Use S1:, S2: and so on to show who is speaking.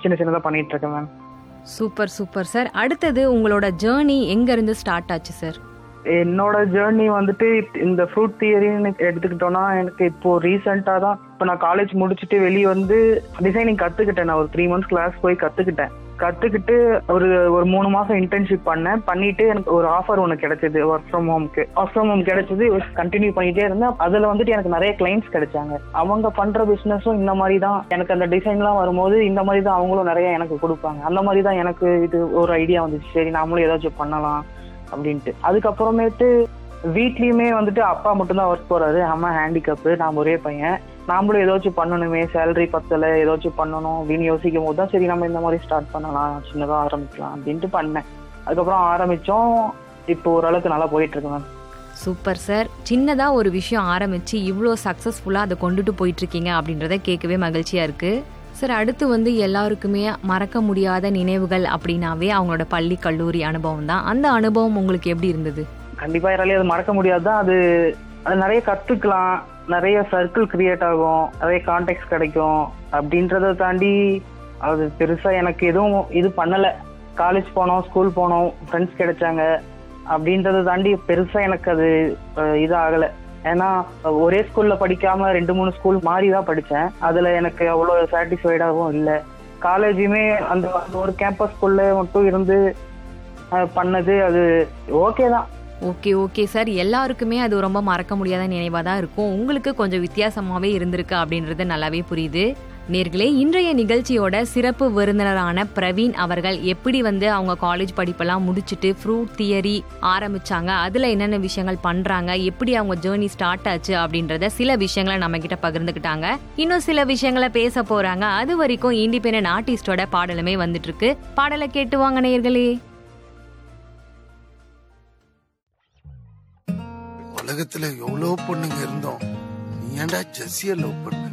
S1: சின்ன சின்னதாக பண்ணிட்டு இருக்கேன் மேம்
S2: சூப்பர் சூப்பர் சார் அடுத்தது உங்களோட ஜேர்னி எங்க இருந்து ஸ்டார்ட் ஆச்சு சார்
S1: என்னோட ஜேர்னி வந்துட்டு இந்த ஃப்ரூட் தியரின்னு எடுத்துக்கிட்டோம்னா எனக்கு இப்போ ரீசெண்டாக தான் இப்போ நான் காலேஜ் முடிச்சுட்டு வெளியே வந்து டிசைனிங் கற்றுக்கிட்டேன் நான் ஒரு த்ரீ மந்த்ஸ் கிளாஸ் போய் கற்றுக்கிட்டேன் கற்றுக்கிட்டு ஒரு ஒரு மூணு மாதம் இன்டர்ன்ஷிப் பண்ணேன் பண்ணிட்டு எனக்கு ஒரு ஆஃபர் ஒன்று கிடைச்சது ஒர்க் ஃப்ரம் ஹோம்க்கு ஒர்க் ஃப்ரம் ஹோம் கிடைச்சது கண்டினியூ பண்ணிட்டே இருந்தேன் அதில் வந்துட்டு எனக்கு நிறைய கிளைண்ட்ஸ் கிடைச்சாங்க அவங்க பண்ணுற பிஸ்னஸும் இந்த மாதிரி தான் எனக்கு அந்த டிசைன்லாம் வரும்போது இந்த மாதிரி தான் அவங்களும் நிறைய எனக்கு கொடுப்பாங்க அந்த மாதிரி தான் எனக்கு இது ஒரு ஐடியா வந்துச்சு சரி நாமளும் ஏதாச்சும் பண்ணலாம் அப்படின்ட்டு அதுக்கப்புறமேட்டு வீட்லயுமே வந்துட்டு அப்பா மட்டும்தான் ஒர்க் போறாரு அம்மா ஹேண்டிகப்பு நான் ஒரே பையன் நாமளும் ஏதாச்சும் பண்ணணுமே சேலரி பத்தல ஏதாச்சும் பண்ணணும் அப்படின்னு யோசிக்கும் போது தான் சரி நம்ம இந்த மாதிரி ஸ்டார்ட் பண்ணலாம் சின்னதாக ஆரம்பிக்கலாம் அப்படின்ட்டு பண்ணேன் அதுக்கப்புறம் ஆரம்பிச்சோம் இப்போ ஓரளவுக்கு நல்லா போயிட்டு இருக்கு மேம்
S2: சூப்பர் சார் சின்னதா ஒரு விஷயம் ஆரம்பிச்சு இவ்வளோ சக்ஸஸ்ஃபுல்லா அதை கொண்டுட்டு போயிட்டு இருக்கீங்க அப்படின்றத கேட்கவே மகிழ்ச்சியா இருக்கு சார் அடுத்து வந்து எல்லாருக்குமே மறக்க முடியாத நினைவுகள் அப்படின்னாவே அவங்களோட பள்ளி கல்லூரி அனுபவம் தான் அந்த அனுபவம் உங்களுக்கு எப்படி இருந்தது
S1: கண்டிப்பா யாராலையும் அது மறக்க முடியாது தான் அது அது நிறைய கத்துக்கலாம் நிறைய சர்க்கிள் கிரியேட் ஆகும் நிறைய கான்டெக்ட் கிடைக்கும் அப்படின்றத தாண்டி அது பெருசா எனக்கு எதுவும் இது பண்ணல காலேஜ் போனோம் ஸ்கூல் போனோம் ஃப்ரெண்ட்ஸ் கிடைச்சாங்க அப்படின்றத தாண்டி பெருசா எனக்கு அது அஹ், இது ஆகல ஏன்னா ஒரே ஸ்கூல்ல படிக்காம ரெண்டு மூணு ஸ்கூல் மாறி தான் படிச்சேன் அதுல எனக்கு அவ்வளோ சாட்டிஸ்ஃபைடாகவும் இல்லை காலேஜுமே அந்த அந்த ஒரு கேம்பஸ் ஸ்கூல்ல மட்டும் இருந்து அஹ், பண்ணது அது ஓகே தான்
S2: ஓகே ஓகே சார் எல்லாருக்குமே அது ரொம்ப மறக்க முடியாத நினைவாக தான் இருக்கும் உங்களுக்கு கொஞ்சம் வித்தியாசமாகவே இருந்திருக்கு அப்படின்றது நல்லாவே புரியுது நேர்களே இன்றைய நிகழ்ச்சியோட சிறப்பு விருந்தினரான பிரவீன் அவர்கள் எப்படி வந்து அவங்க காலேஜ் படிப்பெல்லாம் முடிச்சுட்டு ஃப்ரூட் தியரி ஆரம்பிச்சாங்க அதில் என்னென்ன விஷயங்கள் பண்ணுறாங்க எப்படி அவங்க ஜேர்னி ஸ்டார்ட் ஆச்சு அப்படின்றத சில விஷயங்களை நம்ம கிட்ட பகிர்ந்துக்கிட்டாங்க இன்னும் சில விஷயங்களை பேச போறாங்க அது வரைக்கும் இண்டிபெண்டன்ட் ஆர்டிஸ்டோட பாடலுமே வந்துட்டு இருக்கு பாடலை கேட்டு வாங்க நேர்களே
S3: உலகத்துல எவ்வளவு பொண்ணுங்க இருந்தோம் நீ ஏன்டா ஜெஸ்ஸிய லவ் பண்ண